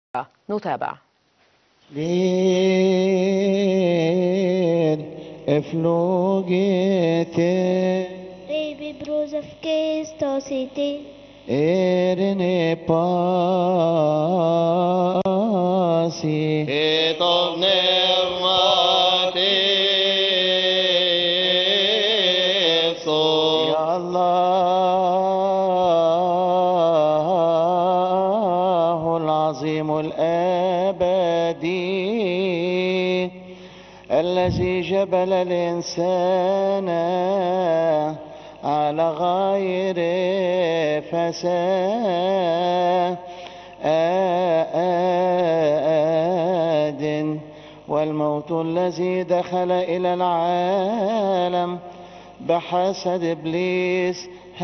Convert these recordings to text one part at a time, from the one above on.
نتابع Lil efflugete Baby bros of Curiosity, erne pasi et of pneumatis يا الله العظيم الأبدي الذي جبل الإنسان على غير فساد والموت الذي دخل إلى العالم بحسد إبليس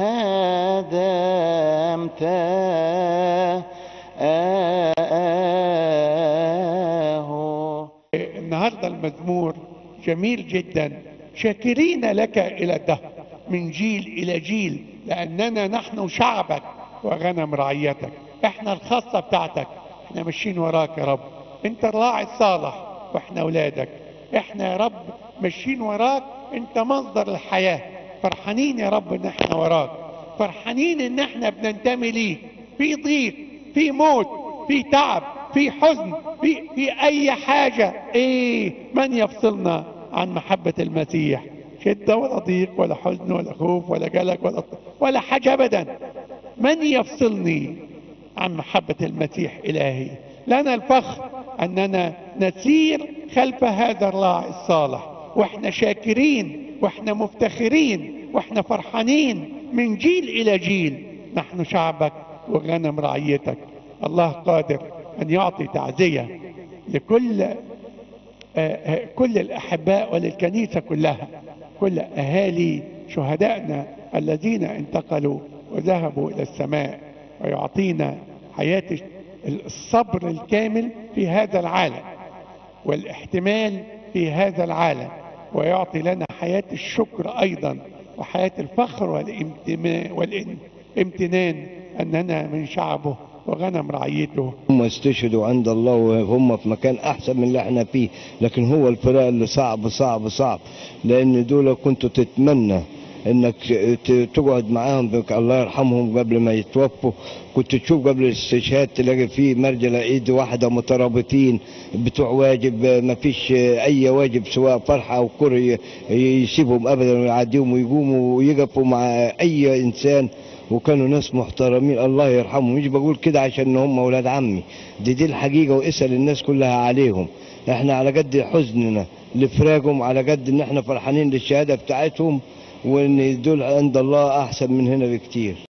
هدمته النهارده المزمور جميل جدا شاكرين لك الى الدهر من جيل الى جيل لاننا نحن شعبك وغنم رعيتك احنا الخاصه بتاعتك احنا ماشيين وراك يا رب انت الراعي الصالح واحنا اولادك احنا يا رب ماشيين وراك انت مصدر الحياه فرحانين يا رب ان احنا وراك فرحانين ان احنا بننتمي ليك في ضيق في موت في تعب في حزن في في اي حاجه ايه من يفصلنا عن محبه المسيح شده ولا ضيق ولا حزن ولا خوف ولا جلك ولا ولا حاجه ابدا من يفصلني عن محبه المسيح الهي لنا الفخر اننا نسير خلف هذا الراعي الصالح واحنا شاكرين واحنا مفتخرين واحنا فرحانين من جيل الى جيل نحن شعبك وغنم رعيتك الله قادر ان يعطي تعزيه لكل آه، آه، كل الاحباء وللكنيسه كلها كل اهالي شهدائنا الذين انتقلوا وذهبوا الى السماء ويعطينا حياه الصبر الكامل في هذا العالم والاحتمال في هذا العالم ويعطي لنا حياه الشكر ايضا وحياه الفخر والامتما- والامتنان اننا من شعبه وغنم رعيته هم استشهدوا عند الله وهم في مكان احسن من اللي احنا فيه لكن هو الفراق اللي صعب صعب صعب لان دول كنت تتمنى انك ت- تقعد معاهم بك الله يرحمهم قبل ما يتوفوا كنت تشوف قبل الاستشهاد تلاقي فيه مرجله ايد واحده مترابطين بتوع واجب ما فيش اي واجب سواء فرحه او كره ي- يسيبهم ابدا ويعديهم ويقوموا ويقفوا مع اي انسان وكانوا ناس محترمين الله يرحمهم مش بقول كده عشان هم اولاد عمي دي دي الحقيقه واسال الناس كلها عليهم احنا على قد حزننا لفراقهم على قد ان احنا فرحانين للشهاده بتاعتهم وان دول عند الله احسن من هنا بكتير